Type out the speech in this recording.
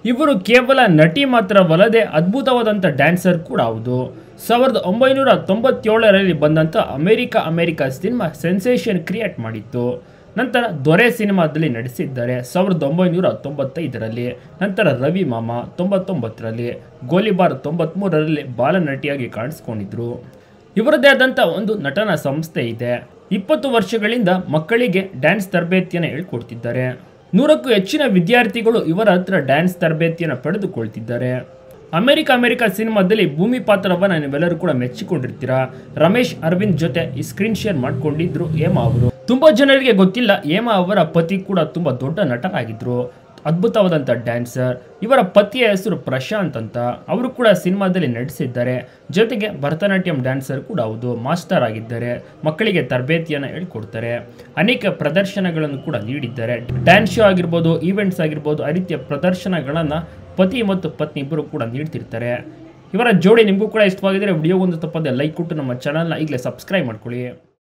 ಇವರು ಕೇವಲ ನಟಿ ಮಾತ್ರವಲ್ಲದೆ ಅದ್ಭುತವಾದಂಥ ಡ್ಯಾನ್ಸರ್ ಕೂಡ ಹೌದು ಸಾವಿರದ ಒಂಬೈನೂರ ತೊಂಬತ್ತೇಳರಲ್ಲಿ ಬಂದಂಥ America America cinema sensation create ಮಾಡಿತ್ತು ನಂತರ ದೊರೆ ಸಿನಿಮಾದಲ್ಲಿ ನಟಿಸಿದ್ದಾರೆ ಸಾವಿರದ ಒಂಬೈನೂರ ತೊಂಬತ್ತೈದರಲ್ಲಿ ನಂತರ ರವಿ ಮಾಮ ತೊಂಬತ್ತೊಂಬತ್ತರಲ್ಲಿ ಗೋಲಿಬಾರ್ ತೊಂಬತ್ಮೂರರಲ್ಲಿ ಬಾಲನಟಿಯಾಗಿ ಕಾಣಿಸ್ಕೊಂಡಿದ್ರು ಇವರದೇ ಆದಂಥ ಒಂದು ನಟನ ಸಂಸ್ಥೆ ಇದೆ ಇಪ್ಪತ್ತು ವರ್ಷಗಳಿಂದ ಮಕ್ಕಳಿಗೆ ಡ್ಯಾನ್ಸ್ ತರಬೇತಿಯನ್ನು ಹೇಳ್ಕೊಡ್ತಿದ್ದಾರೆ ನೂರಕ್ಕೂ ಹೆಚ್ಚಿನ ವಿದ್ಯಾರ್ಥಿಗಳು ಇವರ ಹತ್ರ ಡ್ಯಾನ್ಸ್ ತರಬೇತಿಯನ್ನು ಪಡೆದುಕೊಳ್ತಿದ್ದಾರೆ ಅಮೆರಿಕ ಅಮೆರಿಕ ಸಿನಿಮಾದಲ್ಲಿ ಭೂಮಿ ಪಾತ್ರವನ್ನು ನೀವೆಲ್ಲರೂ ಕೂಡ ಮೆಚ್ಚಿಕೊಂಡಿರ್ತೀರಾ ರಮೇಶ್ ಅರವಿಂದ್ ಜೊತೆ ಈ ಸ್ಕ್ರೀನ್ ಶೇರ್ ಮಾಡ್ಕೊಂಡಿದ್ರು ಹೇಮಾ ಅವರು ತುಂಬಾ ಜನರಿಗೆ ಗೊತ್ತಿಲ್ಲ ಹೇಮಾ ಅವರ ಪತಿ ಕೂಡ ತುಂಬಾ ದೊಡ್ಡ ನಟರಾಗಿದ್ರು ಅದ್ಭುತವಾದಂಥ ಡ್ಯಾನ್ಸರ್ ಇವರ ಪತಿಯ ಹೆಸರು ಪ್ರಶಾಂತ್ ಅಂತ ಅವರು ಕೂಡ ಸಿನಿಮಾದಲ್ಲಿ ನಟಿಸಿದ್ದಾರೆ ಜೊತೆಗೆ ಭರತನಾಟ್ಯಂ ಡ್ಯಾನ್ಸರ್ ಕೂಡ ಹೌದು ಮಾಸ್ಟರ್ ಆಗಿದ್ದಾರೆ ಮಕ್ಕಳಿಗೆ ತರಬೇತಿಯನ್ನು ಹೇಳ್ಕೊಡ್ತಾರೆ ಅನೇಕ ಪ್ರದರ್ಶನಗಳನ್ನು ಕೂಡ ನೀಡಿದ್ದಾರೆ ಡ್ಯಾನ್ಸ್ ಶೋ ಆಗಿರ್ಬೋದು ಈವೆಂಟ್ಸ್ ಆಗಿರ್ಬೋದು ಆ ರೀತಿಯ ಪ್ರದರ್ಶನಗಳನ್ನು ಪತಿ ಮತ್ತು ಪತ್ನಿ ಇಬ್ಬರು ಕೂಡ ನೀಡ್ತಿರ್ತಾರೆ ಇವರ ಜೋಡಿ ನಿಮಗೂ ಕೂಡ ಇಷ್ಟವಾಗಿದ್ದರೆ ವಿಡಿಯೋಗೊಂದು ತಪ್ಪದೆ ಲೈಕ್ ಕೊಟ್ಟು ನಮ್ಮ ಚಾನಲ್ನ ಈಗಲೇ ಸಬ್ಸ್ಕ್ರೈಬ್ ಮಾಡ್ಕೊಳ್ಳಿ